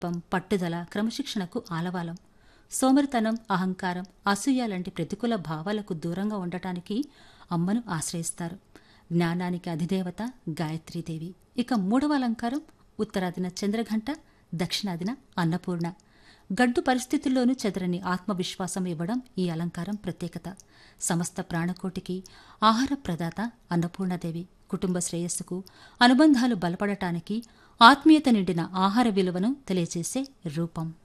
పం పట్టుదల క్రమశిక్షణకు ఆలవాలం సోమరితనం అహంకారం అసూయ లాంటి ప్రతికూల భావాలకు దూరంగా ఉండటానికి అమ్మను ఆశ్రయిస్తారు జ్ఞానానికి అధిదేవత గాయత్రీదేవి ఇక మూడవ అలంకారం ఉత్తరాదిన చంద్రఘంట దక్షిణాదిన అన్నపూర్ణ గడ్డు పరిస్థితుల్లోనూ చెదరని ఆత్మవిశ్వాసం ఇవ్వడం ఈ అలంకారం ప్రత్యేకత సమస్త ప్రాణకోటికి ఆహార ప్రదాత అన్నపూర్ణదేవి కుటుంబ శ్రేయస్సుకు అనుబంధాలు బలపడటానికి ఆత్మీయత నిండిన ఆహార విలువను తెలియజేసే రూపం